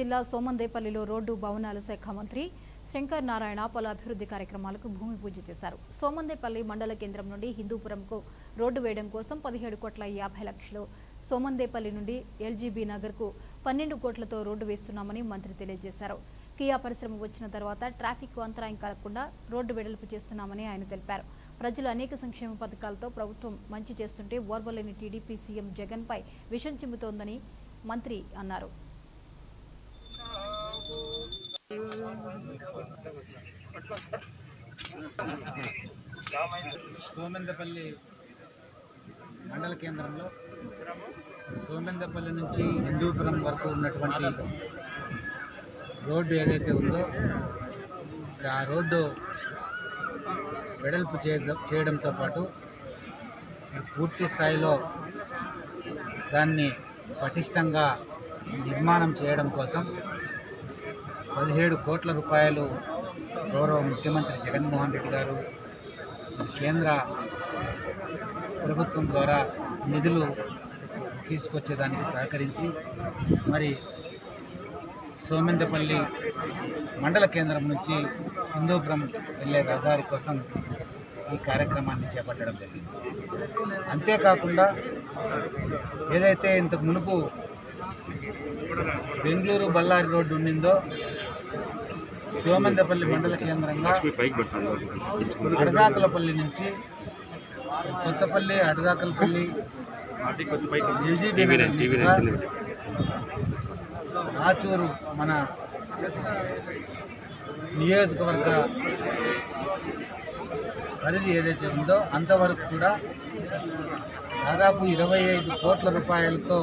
జిల్లా సోమందేపల్లిలో రోడ్డు భవనాల శాఖ మంత్రి శంకర్ నారాయణ పలు అభివృద్ధి కార్యక్రమాలకు భూమి పూజ చేశారు సోమందేపల్లి మండల కేంద్రం నుండి హిందూపురంకు రోడ్డు వేయడం కోసం పదిహేడు కోట్ల యాభై లక్షలు సోమందేపల్లి నుండి ఎల్జీబీ నగర్కు పన్నెండు కోట్లతో రోడ్డు వేస్తున్నామని మంత్రి తెలియజేశారు కియా పరిశ్రమ వచ్చిన తర్వాత ట్రాఫిక్ అంతరాయం కలగకుండా రోడ్డు వెడల్పు చేస్తున్నామని ఆయన తెలిపారు ప్రజలు అనేక సంక్షేమ పథకాలతో ప్రభుత్వం మంచి చేస్తుంటే ఓర్వలేని టీడీపీ సీఎం జగన్ పై విషం చిమ్ముతోందని మంత్రి అన్నారు సోమెందపల్లి మండల కేంద్రంలో సోమెందపల్లి నుంచి హిందూపురం వరకు ఉన్నటువంటి రోడ్డు ఏదైతే ఉందో ఆ రోడ్డు వెడల్పు చేయడం చేయడంతో పాటు పూర్తి స్థాయిలో దాన్ని పటిష్టంగా నిర్మాణం చేయడం కోసం పదిహేడు కోట్ల రూపాయలు గౌరవ ముఖ్యమంత్రి జగన్మోహన్ రెడ్డి గారు కేంద్ర ప్రభుత్వం ద్వారా నిధులు తీసుకొచ్చేదానికి సహకరించి మరి సోమెందపల్లి మండల కేంద్రం నుంచి హిందూపురం వెళ్ళే రహదారి కోసం ఈ కార్యక్రమాన్ని చేపట్టడం జరిగింది అంతేకాకుండా ఏదైతే ఇంతకు మునుపు బెంగళూరు బళ్ళారి రోడ్డు ఉండిందో సోమందపల్లి మండల కేంద్రంగా అడదాకలపల్లి నుంచి కొత్తపల్లి అడదాకలపల్లి ఎల్జీబీ నగర్ మీదుగా ఆచూరు మన నియోజకవర్గ పరిధి ఏదైతే ఉందో అంతవరకు కూడా దాదాపు ఇరవై ఐదు కోట్ల రూపాయలతో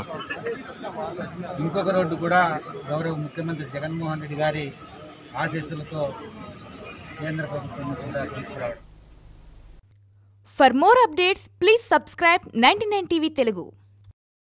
ఇంకొక రోడ్డు కూడా గౌరవ ముఖ్యమంత్రి జగన్మోహన్ రెడ్డి గారి ఆశీస్సులతో కేంద్ర ప్రభుత్వం నుంచి కూడా తీసుకురావడం For more updates, please subscribe 99 TV Telugu.